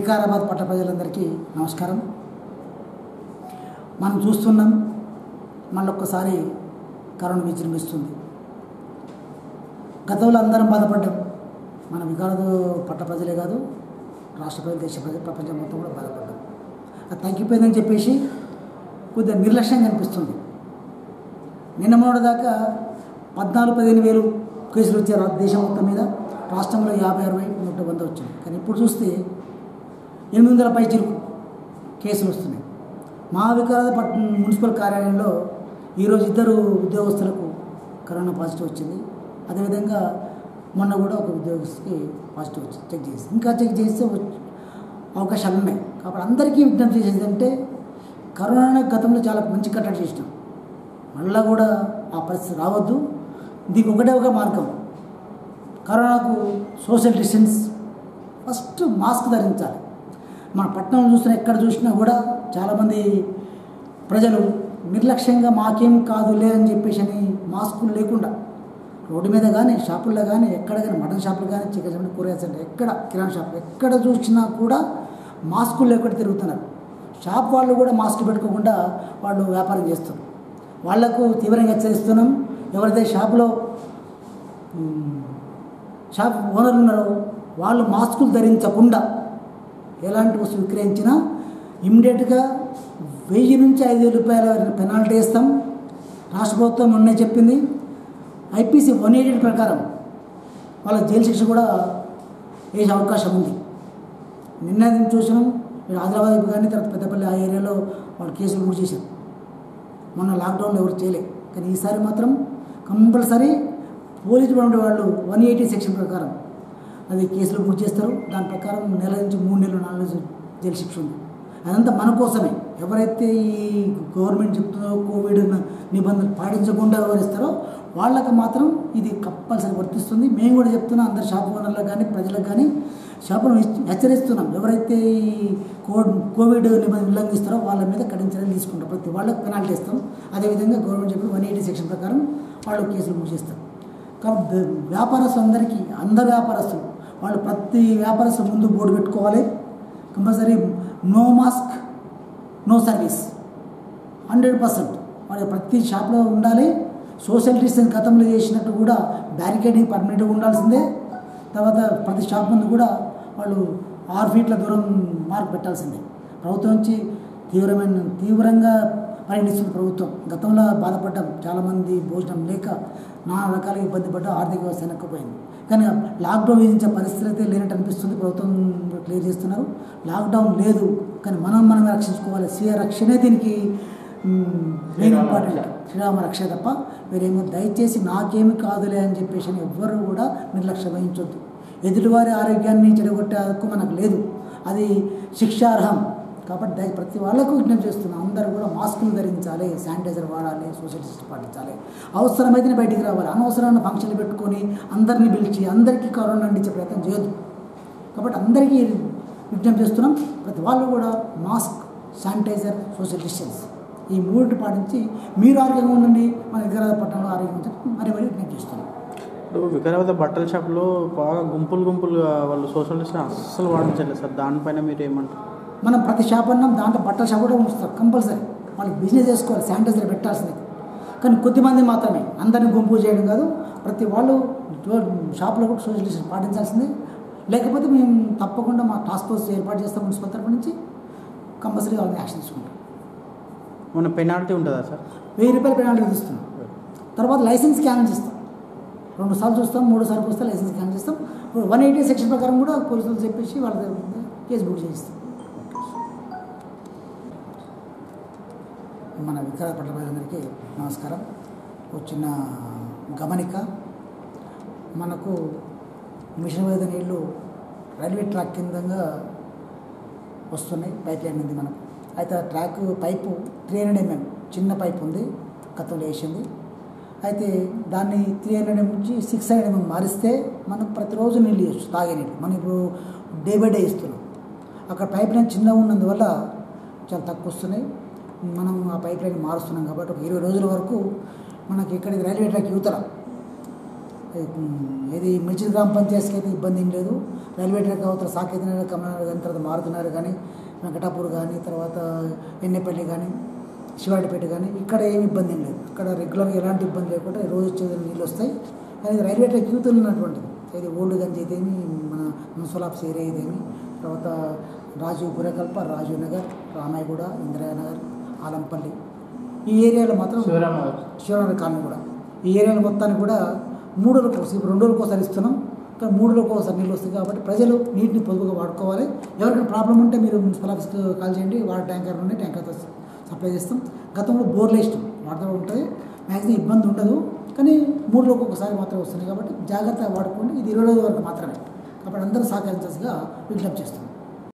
వికారాబాద్ పట్ల ప్రజలందరికీ నమస్కారం మనం చూస్తున్నాం మళ్ళొక్కసారి కరోనా విజృంభిస్తుంది గతంలో అందరం బాధపడ్డాం మన వికారాబాద్ పట్ల ప్రజలే కాదు రాష్ట్ర ప్రజలు దేశ ప్రజలు ప్రపంచం మొత్తం కూడా బాధపడ్డాం అది తగ్గిపోయిందని చెప్పేసి కొద్దిగా నిర్లక్ష్యం కనిపిస్తుంది నిన్న మొన్నటి దాకా పద్నాలుగు పదిహేను వేలు కేసులు వచ్చారు దేశం మొత్తం మీద రాష్ట్రంలో యాభై అరవై నూట వంద వచ్చింది కానీ ఇప్పుడు చూస్తే ఎనిమిది వందల పై చిరుకు కేసులు వస్తున్నాయి మా వికారాబాద్ పట్ మున్సిపల్ కార్యాలయంలో ఈరోజు ఇద్దరు ఉద్యోగస్తులకు కరోనా పాజిటివ్ వచ్చింది అదేవిధంగా మొన్న కూడా ఒక ఉద్యోగస్తుకి పాజిటివ్ వచ్చింది చెక్ చేసి ఇంకా చెక్ చేస్తే వచ్చి- అవకాశాలు ఉన్నాయి కాబట్టి అందరికీ విజ్ఞప్తి చేసేది అంటే కరోనా గతంలో చాలా మంచి కట్టడి చేసినాం మళ్ళా కూడా ఆ పరిస్థితి రావద్దు దీనికి ఒకటే ఒక మార్గం కరోనాకు సోషల్ డిస్టెన్స్ ఫస్ట్ మాస్క్ ధరించాలి మన పట్టణం చూసినా ఎక్కడ చూసినా కూడా చాలామంది ప్రజలు నిర్లక్ష్యంగా మాకేం కాదులే అని చెప్పేసి అని మాస్కులు లేకుండా రోడ్డు మీద కానీ షాపుల్లో కానీ ఎక్కడ కానీ మటన్ షాపులు కానీ చికెన్ షాపులు కూరగాయల సెంటర్ ఎక్కడ కిరాణా షాప్ ఎక్కడ చూసినా కూడా మాస్కులు లేకుండా తిరుగుతున్నారు షాప్ వాళ్ళు కూడా మాస్క్ పెట్టుకోకుండా వాళ్ళు వ్యాపారం చేస్తున్నారు వాళ్లకు తీవ్రంగా హెచ్చరిస్తున్నాం ఎవరైతే షాపులో మ్, షాప్ ఓనర్ ఉన్నారో వాళ్ళు మాస్కులు ధరించకుండా ఎలాంటి వస్తువు విక్రయించినా ఇమ్మీడియట్గా వెయ్యి నుంచి ఐదు వేల రూపాయల పెనాల్టీ వేస్తాం రాష్ట్ర ప్రభుత్వం మొన్నే చెప్పింది ఐపీసీ వన్ ఎయిటీ ప్రకారం వాళ్ళ జైలు శిక్ష కూడా వేసే అవకాశం ఉంది నిన్న నేను చూసినాం ఇక్కడ ఆదిలాబాద్ వైపు కానీ తర్వాత పెద్దపల్లి ఆ ఏరియాలో వాళ్ళు కేసులు కూడా చేశారు మొన్న లాక్డౌన్లో ఎవరు చేయలే కానీ ఈసారి మాత్రం కంపల్సరీ పోలీసు ఉండే వాళ్ళు వన్ ఎయిటీ సెక్షన్ ప్రకారం అది కేసులు బుక్ చేస్తారు దాని ప్రకారం నెల నుంచి మూడు నెలలు నాలుగు నెలలు జైలు శిక్ష ఉంది అదంతా మన కోసమే ఎవరైతే ఈ గవర్నమెంట్ చెప్తుందో కోవిడ్ న- నిబంధనలు పాటించకుండా వ్యవహరిస్తారో వాళ్ళకి మాత్రం ఇది కంపల్సరీ వర్తిస్తుంది మేము కూడా చెప్తున్నాం అందరు షాప్ ఓనర్లకు కానీ ప్రజలకు కానీ షాపును హెచ్చ- హెచ్చరిస్తున్నాం ఎవరైతే ఈ కోడ్ కోవిడ్ నిబంధనలు ఉల్లంఘిస్తారో వాళ్ళ మీద కఠిన చర్యలు తీసుకుంటాం ప్రతి వాళ్ళకి పెనాల్టీ ఇస్తాం అదేవిధంగా గవర్నమెంట్ చెప్పిన వన్ ఎయిటీ సెక్షన్ ప్రకారం వాళ్ళు కేసులు బుక్ చేస్తారు కాబట్టి ద- వ్యాపారస్తులందరికీ అందరు వ్యాపారస్తులు వాళ్ళు ప్రతి వ్యాపారస్తు ముందు బోర్డు పెట్టుకోవాలి compulsory no mask no service hundred percent వాడి ప్రతి షాప్లో ఉండాలి సోషల్ డిస్టెన్స్ గతంలో చేసినట్టు కూడా బ్యారికేడింగ్ పర్మనెంట్గా ఉండాల్సిందే తర్వాత ప్రతి షాప్ ముందు కూడా వాళ్ళు ఆరు ఫీట్ల దూరం మార్క్ పెట్టాల్సిందే ప్రభుత్వం నుంచి తీవ్రమైన తీవ్రంగా పరిగణిస్తున్న ప్రభుత్వం గతంలో బాధపడ్డాం చాలామంది భోజనం లేక నానా రకాలుగా ఇబ్బంది పడ్డా ఆర్థిక వ్యవస్థ వెనక్కిపోయింది కానీ లాక్డౌన్ విధించే పరిస్థితి అయితే లేనట్టు అనిపిస్తుంది ప్రభుత్వం క్లియర్ చేస్తున్నారు లాక్డౌన్ లేదు కానీ మనం మనం రక్షించుకోవాలి స్వీయ రక్షణే దీనికి మెయిన్ ఇంపార్టెంట్ శ్రీరామ రక్ష తప్ప వేరేమో దయచేసి నాకేమి కాదులే అని చెప్పేసి అని ఎవ్వరు కూడా నిర్లక్ష్యం వహించొద్దు ఎదుటివారి ఆరోగ్యాన్ని చెడగొట్టే హక్కు మనకు లేదు అది శిక్షార్హం కాబట్టి దయ ప్రతి వాళ్ళకు విజ్ఞప్తి చేస్తున్నాం అందరూ కూడా మాస్కులు ధరించాలి శానిటైజర్ వాడాలి సోషల్ డిస్టెన్స్ పాటించాలి అవసరమైతేనే బయటికి రావాలి అనవసరమైన ఫంక్షన్లు పెట్టుకొని అందరినీ పిలిచి అందరికీ కరోనా అందించే ప్రయత్నం చేయొద్దు కాబట్టి అందరికీ విజ్ఞప్తి చేస్తున్నాం ప్రతి వాళ్ళు కూడా మాస్క్ శానిటైజర్ సోషల్ డిస్టెన్స్ ఈ మూడింటి పాటించి మీరు ఆరోగ్యంగా ఉండండి మన వికారాబాద్ పట్టణంలో ఆరోగ్యంగా ఉంచండి మరి మరి విజ్ఞప్తి చేస్తున్నాం ఇప్పుడు వికారాబాద్ బట్టల షాప్లో బాగా గుంపులు గుంపులుగా వాళ్ళు సోషల్ డిస్టెన్స్ అస్సలు పాటించలేదు సార్ దానిపైన మీరు ఏమంటారు మనం ప్రతి షాప్ అన్నాం దాంట్లో బట్టల షాప్ కూడా ఉంచుతాం కంపల్సరీ వాళ్ళకి బిజినెస్ చేసుకోవాలి శానిటైజర్ పెట్టాల్సిందే కానీ కొద్దిమంది మాత్రమే అందరిని గుంపు చేయడం కాదు ప్రతి వాళ్ళు జో- షాప్లో కూడా సోషల్ డిస్టెన్స్ పాటించాల్సిందే లేకపోతే మేము తప్పకుండా మా టాస్క్ ఫోర్స్ ఏర్పాటు చేస్తాం మున్సిపల్ తరపు నుంచి కంపల్సరీ వాళ్ళని యాక్షన్ తీసుకుంటాం మన పెనాల్టీ ఉంటుందా సార్ వెయ్యి రూపాయల పెనాల్టీ విధిస్తున్నాం తర్వాత లైసెన్స్ క్యాన్సిల్ చేస్తాం రెండు సార్లు చూస్తాం మూడు సార్లు వస్తే లైసెన్స్ క్యాన్సిల్ చేస్తాం వన్ ఎయిటీ సెక్షన్ ప్రకారం కూడా పోలీసులు చెప్పేసి వాళ్ళ దగ్గర కేసు బుక్ చేయిస్తాం మన వికార పట్ల ప్రజలందరికీ నమస్కారం ఒక చిన్న గమనిక మనకు మిషన్ మీద నీళ్ళు రైల్వే ట్రాక్ కిందంగా వస్తున్నాయి పైప్ లైన్ ఉంది మనకు అయితే ఆ track pipe three hundred MM చిన్న పైప్ ఉంది గతంలో వేసింది అయితే దాన్ని త్రీ హండ్రెడ్ ఎంఎం నుంచి సిక్స్ హండ్రెడ్ ఎంఎం మారిస్తే మనం ప్రతిరోజు నీళ్ళు ఇవ్వచ్చు తాగే నీళ్ళు మనం ఇప్పుడు డే బై డే ఇస్తున్నాం అక్కడ పైప్ లైన్ చిన్నగా ఉన్నందువల్ల చాలా తక్కువ వస్తున్నాయి మనం ఆ పైప్ లైన్ మారుస్తున్నాం కాబట్టి ఒక ఇరవై రోజుల వరకు మనకి ఇక్కడ రైల్వే ట్రాక్ యువతల ఏది మిర్చిల్ గ్రామ పంచాయతీకి అయితే ఇబ్బంది ఏం లేదు రైల్వే ట్రాక్ అవతల సాకేత నగర్ కమలనగర్ కానీ తర్వాత మారుతున్నారు కానీ వెంకటాపూర్ కానీ తర్వాత ఎన్నెపల్లి కానీ శివాడిపేట కానీ ఇక్కడ ఏమి ఇబ్బంది ఏం లేదు ఇక్కడ రెగ్యులర్గా ఎలాంటి ఇబ్బంది లేకుండా రోజు వచ్చే నీళ్ళు వస్తాయి కానీ రైల్వే ట్రాక్ యూత్ ఉన్నటువంటిది ఇది ఓల్డ్ గంజ్ అయితేమి మన మున్సిపల్ ఆఫీస్ ఏరియా అయితేమి తర్వాత రాజు గురకల్ప రాజు నగర్ రామాయగూడ ఇందిరానగర్ ఆలంపల్లి ఈ ఏరియాలో మాత్రం శివరామనగర్ శివనగర్ కాలనీ కూడా ఈ ఏరియాలో మొత్తానికి కూడా మూడు రోజులకు ఒకసారి ఇప్పుడు రెండు రోజులకు ఒకసారి ఇస్తున్నాం కానీ మూడు రోజులకు ఒకసారి నీళ్ళు వస్తాయి కాబట్టి ప్రజలు నీటిని పొదుపుగా వాడుకోవాలి ఎవరికైనా ప్రాబ్లం ఉంటే మీరు మున్సిపల్ ఆఫీస్కి కాల్ చేయండి వాటర్ ట్యాంకర్ నుండి ట్యాంకర్తో సప్లై చేస్తాం గతంలో బోర్లు ఇష్టం వాటర్ ఉంటుంది మ్యాక్సిమం ఇబ్బంది ఉండదు కానీ మూడు రోజులకు ఒకసారి మాత్రమే వస్తుంది కాబట్టి జాగ్రత్తగా వాడుకోండి ఇది ఇరవై రోజుల వరకు మాత్రమే కాబట్టి అందరూ సహకరించాల్సిగా విజ్ఞప్తి చేస్తున్నాం